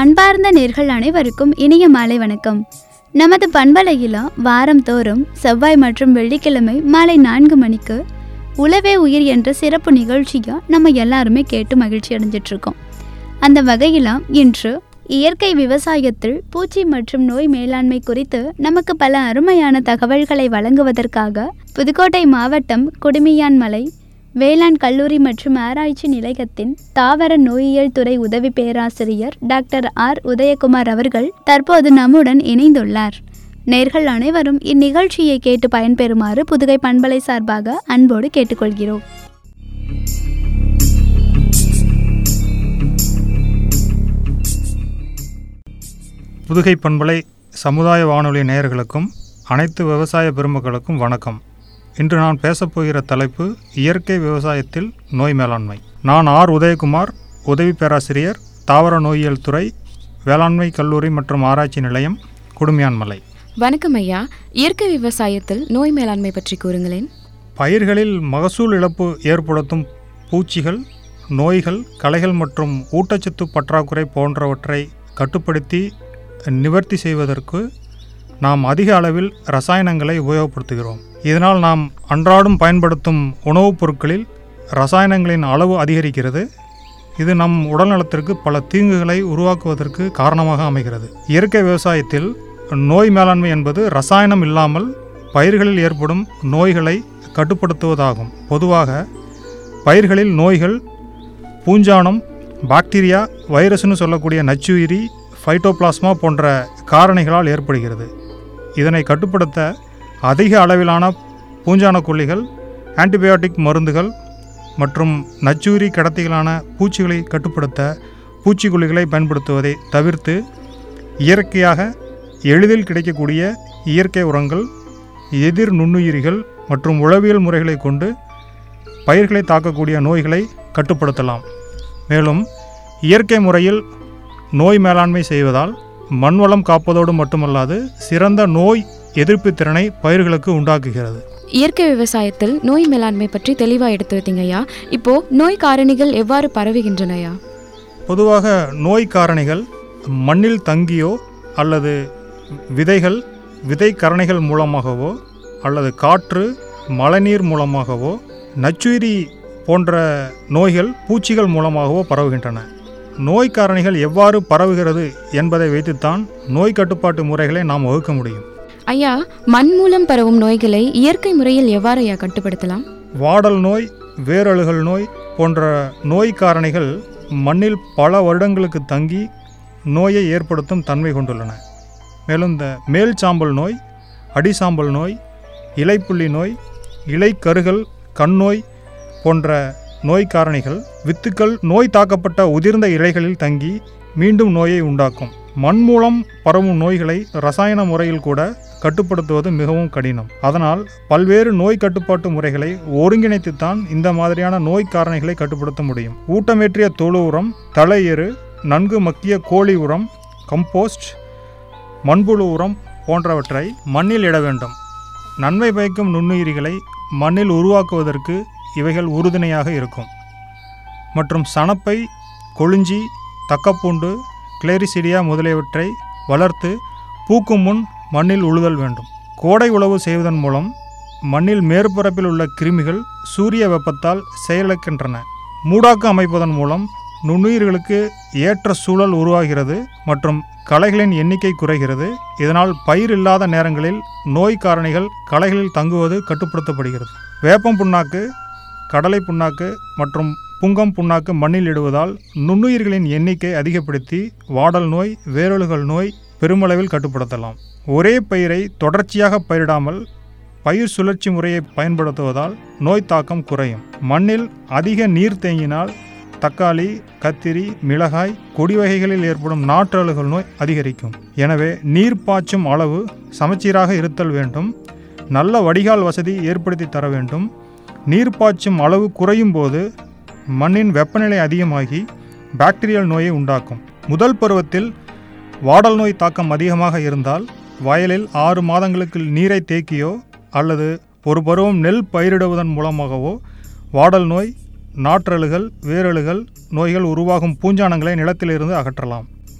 அன்பார்ந்த நேர்கள் அனைவருக்கும் இனிய மாலை வணக்கம் நமது பண்பலையில் வாரம் தோறும் செவ்வாய் மற்றும் வெள்ளிக்கிழமை மாலை நான்கு மணிக்கு உளவே உயிர் என்ற சிறப்பு நிகழ்ச்சியை நம்ம எல்லாருமே கேட்டு மகிழ்ச்சி அடைஞ்சிட்டு இருக்கோம் அந்த வகையில் இன்று இயற்கை விவசாயத்தில் பூச்சி மற்றும் நோய் மேலாண்மை குறித்து நமக்கு பல அருமையான தகவல்களை வழங்குவதற்காக புதுக்கோட்டை மாவட்டம் குடுமியான்மலை வேளாண் கல்லூரி மற்றும் ஆராய்ச்சி நிலையத்தின் தாவர நோயியல் துறை உதவி பேராசிரியர் டாக்டர் ஆர் உதயகுமார் அவர்கள் தற்போது நம்முடன் இணைந்துள்ளார் நேர்கள் அனைவரும் இந்நிகழ்ச்சியை கேட்டு பயன்பெறுமாறு புதுகை பண்பலை சார்பாக அன்போடு கேட்டுக்கொள்கிறோம் புதுகை பண்பலை சமுதாய வானொலி நேயர்களுக்கும் அனைத்து விவசாய பெருமக்களுக்கும் வணக்கம் இன்று நான் பேசப்போகிற தலைப்பு இயற்கை விவசாயத்தில் நோய் மேலாண்மை நான் ஆர் உதயகுமார் உதவி பேராசிரியர் தாவர நோயியல் துறை வேளாண்மை கல்லூரி மற்றும் ஆராய்ச்சி நிலையம் குடுமியான்மலை வணக்கம் ஐயா இயற்கை விவசாயத்தில் நோய் மேலாண்மை பற்றி கூறுங்களேன் பயிர்களில் மகசூல் இழப்பு ஏற்படுத்தும் பூச்சிகள் நோய்கள் களைகள் மற்றும் ஊட்டச்சத்து பற்றாக்குறை போன்றவற்றை கட்டுப்படுத்தி நிவர்த்தி செய்வதற்கு நாம் அதிக அளவில் ரசாயனங்களை உபயோகப்படுத்துகிறோம் இதனால் நாம் அன்றாடம் பயன்படுத்தும் உணவுப் பொருட்களில் ரசாயனங்களின் அளவு அதிகரிக்கிறது இது நம் உடல்நலத்திற்கு பல தீங்குகளை உருவாக்குவதற்கு காரணமாக அமைகிறது இயற்கை விவசாயத்தில் நோய் மேலாண்மை என்பது ரசாயனம் இல்லாமல் பயிர்களில் ஏற்படும் நோய்களை கட்டுப்படுத்துவதாகும் பொதுவாக பயிர்களில் நோய்கள் பூஞ்சானம் பாக்டீரியா வைரஸ்னு சொல்லக்கூடிய நச்சுயிரி ஃபைட்டோபிளாஸ்மா போன்ற காரணிகளால் ஏற்படுகிறது இதனை கட்டுப்படுத்த அதிக அளவிலான பூஞ்சான கொல்லிகள் ஆன்டிபயோட்டிக் மருந்துகள் மற்றும் நச்சுயிரி கடத்திகளான பூச்சிகளை கட்டுப்படுத்த பூச்சிக்கொல்லிகளை பயன்படுத்துவதை தவிர்த்து இயற்கையாக எளிதில் கிடைக்கக்கூடிய இயற்கை உரங்கள் எதிர் நுண்ணுயிரிகள் மற்றும் உளவியல் முறைகளை கொண்டு பயிர்களை தாக்கக்கூடிய நோய்களை கட்டுப்படுத்தலாம் மேலும் இயற்கை முறையில் நோய் மேலாண்மை செய்வதால் மண்வளம் காப்பதோடு மட்டுமல்லாது சிறந்த நோய் எதிர்ப்பு திறனை பயிர்களுக்கு உண்டாக்குகிறது இயற்கை விவசாயத்தில் நோய் மேலாண்மை பற்றி தெளிவாக எடுத்து வைத்தீங்க ஐயா இப்போ நோய் காரணிகள் எவ்வாறு பரவுகின்றன ஐயா பொதுவாக நோய் காரணிகள் மண்ணில் தங்கியோ அல்லது விதைகள் விதை கரணைகள் மூலமாகவோ அல்லது காற்று மழைநீர் மூலமாகவோ நச்சுயிரி போன்ற நோய்கள் பூச்சிகள் மூலமாகவோ பரவுகின்றன நோய் காரணிகள் எவ்வாறு பரவுகிறது என்பதை வைத்துத்தான் நோய் கட்டுப்பாட்டு முறைகளை நாம் வகுக்க முடியும் ஐயா மண் மூலம் பரவும் நோய்களை இயற்கை முறையில் எவ்வாறு ஐயா கட்டுப்படுத்தலாம் வாடல் நோய் வேரழுகல் நோய் போன்ற நோய் காரணிகள் மண்ணில் பல வருடங்களுக்கு தங்கி நோயை ஏற்படுத்தும் தன்மை கொண்டுள்ளன மேலும் இந்த மேல் சாம்பல் நோய் அடிசாம்பல் நோய் இலைப்புள்ளி நோய் இலைக்கருகள் கண்ணோய் போன்ற நோய் காரணிகள் வித்துக்கள் நோய் தாக்கப்பட்ட உதிர்ந்த இலைகளில் தங்கி மீண்டும் நோயை உண்டாக்கும் மண் மூலம் பரவும் நோய்களை ரசாயன முறையில் கூட கட்டுப்படுத்துவது மிகவும் கடினம் அதனால் பல்வேறு நோய் கட்டுப்பாட்டு முறைகளை ஒருங்கிணைத்துத்தான் இந்த மாதிரியான நோய் காரணிகளை கட்டுப்படுத்த முடியும் ஊட்டமேற்றிய தொழு உரம் தலையெரு நன்கு மக்கிய கோழி உரம் கம்போஸ்ட் மண்புழு உரம் போன்றவற்றை மண்ணில் இட வேண்டும் நன்மை பயக்கும் நுண்ணுயிரிகளை மண்ணில் உருவாக்குவதற்கு இவைகள் உறுதுணையாக இருக்கும் மற்றும் சணப்பை கொழிஞ்சி தக்கப்பூண்டு கிளேரிசிடியா முதலியவற்றை வளர்த்து பூக்கும் முன் மண்ணில் உழுதல் வேண்டும் கோடை உழவு செய்வதன் மூலம் மண்ணில் மேற்பரப்பில் உள்ள கிருமிகள் சூரிய வெப்பத்தால் செயலிழக்கின்றன மூடாக்கு அமைப்பதன் மூலம் நுண்ணுயிர்களுக்கு ஏற்ற சூழல் உருவாகிறது மற்றும் களைகளின் எண்ணிக்கை குறைகிறது இதனால் பயிர் இல்லாத நேரங்களில் நோய் காரணிகள் களைகளில் தங்குவது கட்டுப்படுத்தப்படுகிறது வேப்பம் புண்ணாக்கு கடலை புண்ணாக்கு மற்றும் புங்கம் புண்ணாக்கு மண்ணில் இடுவதால் நுண்ணுயிர்களின் எண்ணிக்கை அதிகப்படுத்தி வாடல் நோய் வேரொழுகல் நோய் பெருமளவில் கட்டுப்படுத்தலாம் ஒரே பயிரை தொடர்ச்சியாக பயிரிடாமல் பயிர் சுழற்சி முறையை பயன்படுத்துவதால் நோய் தாக்கம் குறையும் மண்ணில் அதிக நீர் தேங்கினால் தக்காளி கத்திரி மிளகாய் கொடி வகைகளில் ஏற்படும் நாற்றழுகல் நோய் அதிகரிக்கும் எனவே நீர் பாய்ச்சும் அளவு சமச்சீராக இருத்தல் வேண்டும் நல்ல வடிகால் வசதி ஏற்படுத்தி தர வேண்டும் நீர் பாய்ச்சும் அளவு குறையும் போது மண்ணின் வெப்பநிலை அதிகமாகி பாக்டீரியல் நோயை உண்டாக்கும் முதல் பருவத்தில் வாடல் நோய் தாக்கம் அதிகமாக இருந்தால் வயலில் ஆறு மாதங்களுக்கு நீரை தேக்கியோ அல்லது ஒரு பருவம் நெல் பயிரிடுவதன் மூலமாகவோ வாடல் நோய் நாற்றழுகல் வேரழுகல் நோய்கள் உருவாகும் பூஞ்சானங்களை நிலத்திலிருந்து அகற்றலாம்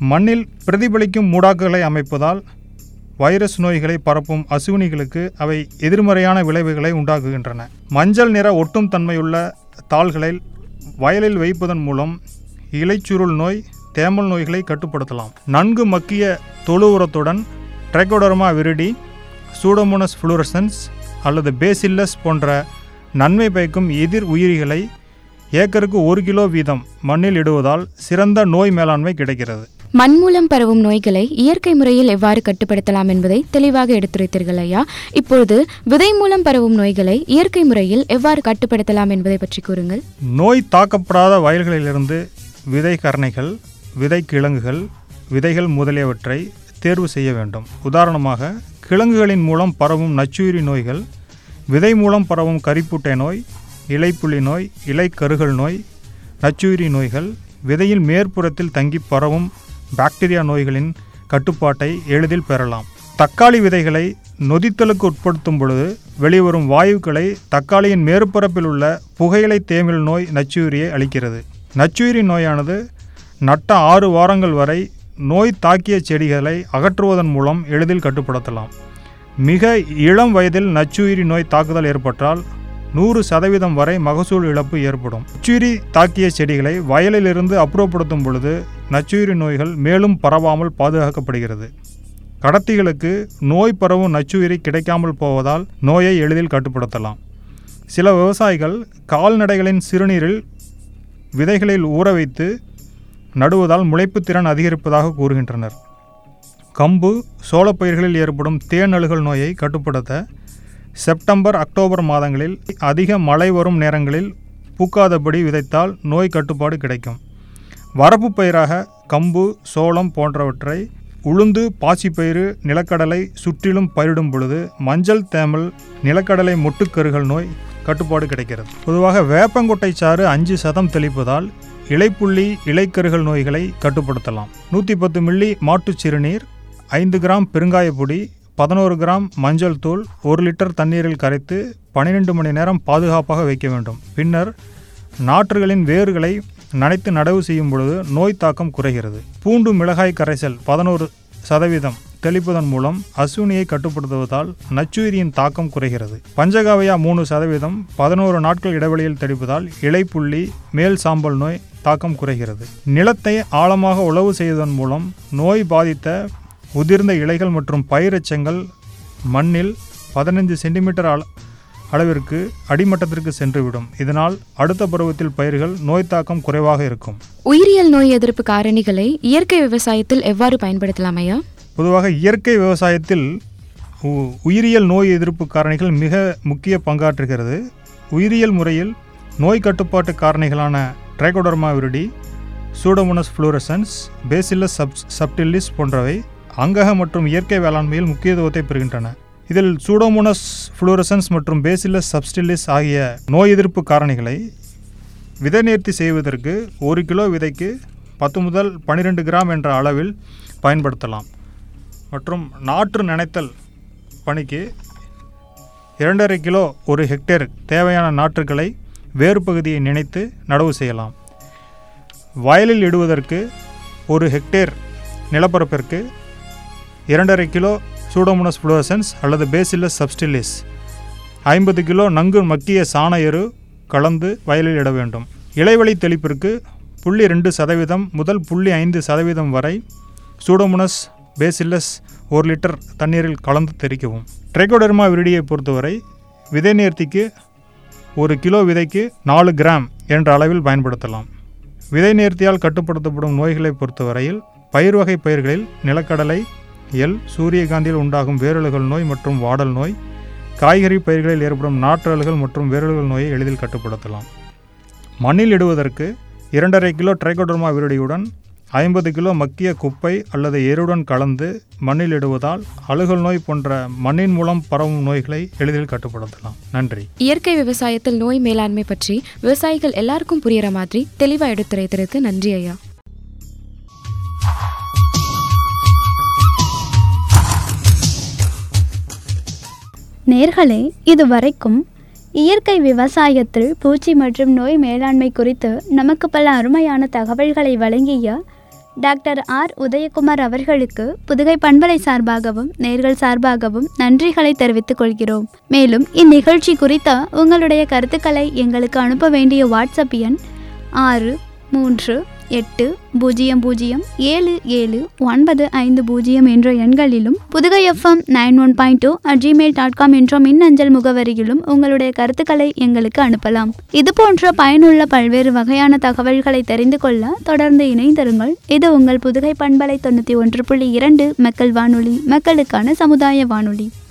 மண்ணில் பிரதிபலிக்கும் மூடாக்குகளை அமைப்பதால் வைரஸ் நோய்களை பரப்பும் அசுவினிகளுக்கு அவை எதிர்மறையான விளைவுகளை உண்டாக்குகின்றன மஞ்சள் நிற ஒட்டும் தன்மையுள்ள தாள்களை வயலில் வைப்பதன் மூலம் இலைச்சுருள் நோய் தேமல் நோய்களை கட்டுப்படுத்தலாம் நன்கு மக்கிய தொழு உரத்துடன் ட்ரைகோடர்மா விரிடி சூடோமோனஸ் ஃப்ளூரசன்ஸ் அல்லது பேசில்லஸ் போன்ற நன்மை பயக்கும் எதிர் உயிரிகளை ஏக்கருக்கு ஒரு கிலோ வீதம் மண்ணில் இடுவதால் சிறந்த நோய் மேலாண்மை கிடைக்கிறது மண் மூலம் பரவும் நோய்களை இயற்கை முறையில் எவ்வாறு கட்டுப்படுத்தலாம் என்பதை தெளிவாக எடுத்துரைத்தீர்கள் ஐயா இப்பொழுது விதை மூலம் பரவும் நோய்களை இயற்கை முறையில் எவ்வாறு கட்டுப்படுத்தலாம் என்பதை பற்றி கூறுங்கள் நோய் தாக்கப்படாத வயல்களிலிருந்து விதை கரணைகள் விதை கிழங்குகள் விதைகள் முதலியவற்றை தேர்வு செய்ய வேண்டும் உதாரணமாக கிழங்குகளின் மூலம் பரவும் நச்சுயிரி நோய்கள் விதை மூலம் பரவும் கரிப்புட்டை நோய் இலைப்புள்ளி நோய் இலை கருகல் நோய் நச்சுயிரி நோய்கள் விதையின் மேற்புறத்தில் தங்கி பரவும் பாக்டீரியா நோய்களின் கட்டுப்பாட்டை எளிதில் பெறலாம் தக்காளி விதைகளை நொதித்தலுக்கு உட்படுத்தும் பொழுது வெளிவரும் வாயுக்களை தக்காளியின் மேற்பரப்பில் உள்ள புகையிலை தேமில் நோய் நச்சுயிரியை அளிக்கிறது நச்சுயிரி நோயானது நட்ட ஆறு வாரங்கள் வரை நோய் தாக்கிய செடிகளை அகற்றுவதன் மூலம் எளிதில் கட்டுப்படுத்தலாம் மிக இளம் வயதில் நச்சுயிரி நோய் தாக்குதல் ஏற்பட்டால் நூறு சதவீதம் வரை மகசூல் இழப்பு ஏற்படும் நச்சுயிரி தாக்கிய செடிகளை வயலிலிருந்து அப்புறப்படுத்தும் பொழுது நச்சுயிரி நோய்கள் மேலும் பரவாமல் பாதுகாக்கப்படுகிறது கடத்திகளுக்கு நோய் பரவும் நச்சுயிரி கிடைக்காமல் போவதால் நோயை எளிதில் கட்டுப்படுத்தலாம் சில விவசாயிகள் கால்நடைகளின் சிறுநீரில் விதைகளில் ஊற வைத்து நடுவதால் முளைப்புத் திறன் அதிகரிப்பதாக கூறுகின்றனர் கம்பு சோளப்பயிர்களில் ஏற்படும் தேனழுகல் நோயை கட்டுப்படுத்த செப்டம்பர் அக்டோபர் மாதங்களில் அதிக மழை வரும் நேரங்களில் பூக்காதபடி விதைத்தால் நோய் கட்டுப்பாடு கிடைக்கும் வரப்பு பயிராக கம்பு சோளம் போன்றவற்றை உளுந்து பாசிப்பயிறு நிலக்கடலை சுற்றிலும் பயிரிடும் பொழுது மஞ்சள் தேமல் நிலக்கடலை மொட்டுக்கருகள் நோய் கட்டுப்பாடு கிடைக்கிறது பொதுவாக வேப்பங்கொட்டை சாறு அஞ்சு சதம் தெளிப்பதால் இலைப்புள்ளி இலைக்கருகள் நோய்களை கட்டுப்படுத்தலாம் நூற்றி பத்து மில்லி மாட்டுச் சிறுநீர் ஐந்து கிராம் பெருங்காயப் பொடி பதினோரு கிராம் மஞ்சள் தூள் ஒரு லிட்டர் தண்ணீரில் கரைத்து பன்னிரெண்டு மணி நேரம் பாதுகாப்பாக வைக்க வேண்டும் பின்னர் நாற்றுகளின் வேர்களை நனைத்து நடவு செய்யும் பொழுது நோய் தாக்கம் குறைகிறது பூண்டு மிளகாய் கரைசல் பதினோரு சதவீதம் தெளிப்பதன் மூலம் அசுவினியை கட்டுப்படுத்துவதால் நச்சுயிரியின் தாக்கம் குறைகிறது பஞ்சகாவியா மூணு சதவீதம் பதினோரு நாட்கள் இடைவெளியில் தெளிப்பதால் இலைப்புள்ளி மேல் சாம்பல் நோய் தாக்கம் குறைகிறது நிலத்தை ஆழமாக உழவு செய்வதன் மூலம் நோய் பாதித்த உதிர்ந்த இலைகள் மற்றும் பயிரெச்சங்கள் மண்ணில் பதினைந்து சென்டிமீட்டர் அள அளவிற்கு அடிமட்டத்திற்கு சென்றுவிடும் இதனால் அடுத்த பருவத்தில் பயிர்கள் நோய் தாக்கம் குறைவாக இருக்கும் உயிரியல் நோய் எதிர்ப்பு காரணிகளை இயற்கை விவசாயத்தில் எவ்வாறு பயன்படுத்தலாம் ஐயா பொதுவாக இயற்கை விவசாயத்தில் உ- உயிரியல் நோய் எதிர்ப்பு காரணிகள் மிக முக்கிய பங்காற்றுகிறது உயிரியல் முறையில் நோய் கட்டுப்பாட்டு காரணிகளான Trichoderma viride Pseudomonas fluorescens Bacillus sub subtilis போன்றவை அங்கக மற்றும் இயற்கை வேளாண்மையில் முக்கியத்துவத்தை பெறுகின்றன இதில் சூடோமோனஸ் ஃப்ளூரசன்ஸ் மற்றும் பேசில்லஸ் சப்ஸ்டில்லிஸ் ஆகிய நோய் எதிர்ப்பு காரணிகளை விதை நேர்த்தி செய்வதற்கு ஒரு கிலோ விதைக்கு பத்து முதல் பன்னிரெண்டு கிராம் என்ற அளவில் பயன்படுத்தலாம் மற்றும் நாற்று நனைத்தல் பணிக்கு இரண்டரை கிலோ ஒரு ஹெக்டேர் தேவையான நாற்றுகளை வேறு பகுதியை நினைத்து நடவு செய்யலாம் வயலில் இடுவதற்கு ஒரு ஹெக்டேர் நிலப்பரப்பிற்கு இரண்டரை கிலோ சூடோமோனஸ் ஃப்ளோசன்ஸ் அல்லது பேசில்லஸ் சப்ஸ்டிலிஸ் ஐம்பது கிலோ நன்கு மக்கிய சாண எரு கலந்து வயலில் இட வேண்டும் இலைவழி தெளிப்பிற்கு புள்ளி ரெண்டு சதவீதம் முதல் புள்ளி ஐந்து சதவீதம் வரை சூடோமோனஸ் பேசில்லஸ் ஒரு லிட்டர் தண்ணீரில் கலந்து தெளிக்கவும் ட்ரைகோடர்மா விரிடியை பொறுத்தவரை விதை நேர்த்திக்கு ஒரு கிலோ விதைக்கு நாலு கிராம் என்ற அளவில் பயன்படுத்தலாம் விதை நேர்த்தியால் கட்டுப்படுத்தப்படும் நோய்களை பொறுத்தவரையில் பயிர் வகை பயிர்களில் நிலக்கடலை எல் சூரியகாந்தியில் உண்டாகும் வேரலுகள் நோய் மற்றும் வாடல் நோய் காய்கறி பயிர்களில் ஏற்படும் நாற்றல்கள் மற்றும் வேரலுகள் நோயை எளிதில் கட்டுப்படுத்தலாம் மண்ணில் இடுவதற்கு இரண்டரை கிலோ ட்ரைகோடர்மா விரடியுடன் ஐம்பது கிலோ மக்கிய குப்பை அல்லது எருடன் கலந்து மண்ணில் இடுவதால் அழுகல் நோய் போன்ற மண்ணின் மூலம் பரவும் நோய்களை எளிதில் கட்டுப்படுத்தலாம் நன்றி இயற்கை விவசாயத்தில் நோய் மேலாண்மை பற்றி விவசாயிகள் எல்லாருக்கும் புரியிற மாதிரி தெளிவா எடுத்துரைத்ததற்கு நன்றி ஐயா நேர்களே இதுவரைக்கும் இயற்கை விவசாயத்தில் பூச்சி மற்றும் நோய் மேலாண்மை குறித்து நமக்கு பல அருமையான தகவல்களை வழங்கிய டாக்டர் ஆர் உதயகுமார் அவர்களுக்கு புதுகை பண்பலை சார்பாகவும் நேர்கள் சார்பாகவும் நன்றிகளை தெரிவித்துக் கொள்கிறோம் மேலும் இந்நிகழ்ச்சி குறித்த உங்களுடைய கருத்துக்களை எங்களுக்கு அனுப்ப வேண்டிய வாட்ஸ்அப் எண் ஆறு மூன்று எட்டு பூஜ்ஜியம் பூஜ்ஜியம் ஏழு ஏழு ஒன்பது ஐந்து பூஜ்ஜியம் என்ற எண்களிலும் Pudugai FM nine one point two at Gmail dot com என்ற மின்னஞ்சல் முகவரியிலும் உங்களுடைய கருத்துக்களை எங்களுக்கு அனுப்பலாம் இது போன்ற பயனுள்ள பல்வேறு வகையான தகவல்களை தெரிந்து கொள்ள தொடர்ந்து இணைந்திருங்கள் இது உங்கள் புதுகை பண்பலை தொண்ணூற்றி ஒன்று புள்ளி இரண்டு மக்கள் வானொலி மக்களுக்கான சமுதாய வானொலி